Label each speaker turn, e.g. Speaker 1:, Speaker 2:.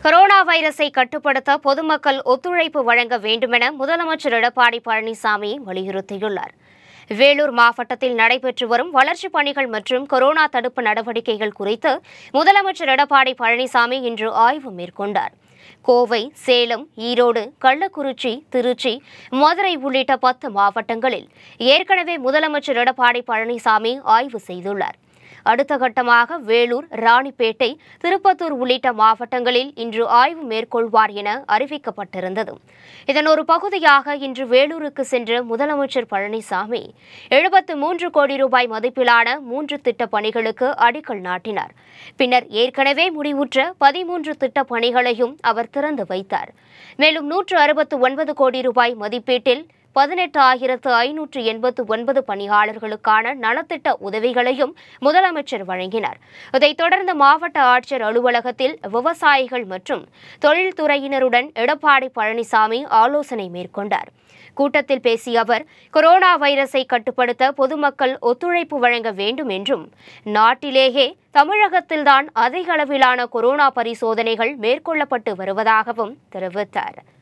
Speaker 1: corona வைரஸை கட்டுப்படுத்த பொதுமக்கள் ஒத்துழைப்பு வழங்க வேண்டுமென முதலமைச்சர் எடப்பாடி பழனிசாமி வலியுறுத்தியுள்ளார் வேலூர் மாவட்டத்தில் நடைபெற்று வரும் வளர்ச்சிப் பணிகள் மற்றும் கொரோனா தடுப்பு நடவடிக்கைகள் குறித்து முதலமைச்சர் எடப்பாடி பழனிசாமி இன்று ஆய்வு மேற்கொண்டார் கோவை சேலம் ஈரோடு கள்ளக்குறிச்சி திருச்சி மதுரை உள்ளிட்ட பத்து மாவட்டங்களில் ஏற்கனவே முதலமைச்சர் எடப்பாடி பழனிசாமி ஆய்வு செய்துள்ளார் அடுத்த கட்டமாக வேலூர் ராணிப்பேட்டை திருப்பத்தூர் உள்ளிட்ட மாவட்டங்களில் இன்று ஆய்வு மேற்கொள்வார் என அறிவிக்கப்பட்டிருந்தது இதன் ஒரு பகுதியாக இன்று வேலூருக்கு சென்ற முதலமைச்சர் பழனிசாமி எழுபத்து மூன்று கோடி ரூபாய் மதிப்பிலான மூன்று திட்டப் பணிகளுக்கு அடிக்கல் நாட்டினார் பின்னர் ஏற்கனவே முடிவுற்ற பதிமூன்று திட்டப் பணிகளையும் அவர் திறந்து வைத்தார் மேலும் நூற்று அறுபத்து ஒன்பது கோடி ரூபாய் மதிப்பீட்டில் பதினெட்டு ஆயிரத்து ஐநூற்று எண்பத்து ஒன்பது பணியாளர்களுக்கான நலத்திட்ட உதவிகளையும் முதலமைச்சர் வழங்கினார் இதைத் தொடர்ந்து மாவட்ட ஆட்சியர் அலுவலகத்தில் விவசாயிகள் மற்றும் தொழில்துறையினருடன் எடப்பாடி பழனிசாமி ஆலோசனை மேற்கொண்டார் கூட்டத்தில் பேசிய அவர் கொரோனா வைரஸை கட்டுப்படுத்த பொதுமக்கள் ஒத்துழைப்பு வழங்க வேண்டும் என்றும் நாட்டிலேயே தமிழகத்தில்தான் அதிக அளவிலான கொரோனா பரிசோதனைகள் மேற்கொள்ளப்பட்டு வருவதாகவும் தெரிவித்தார்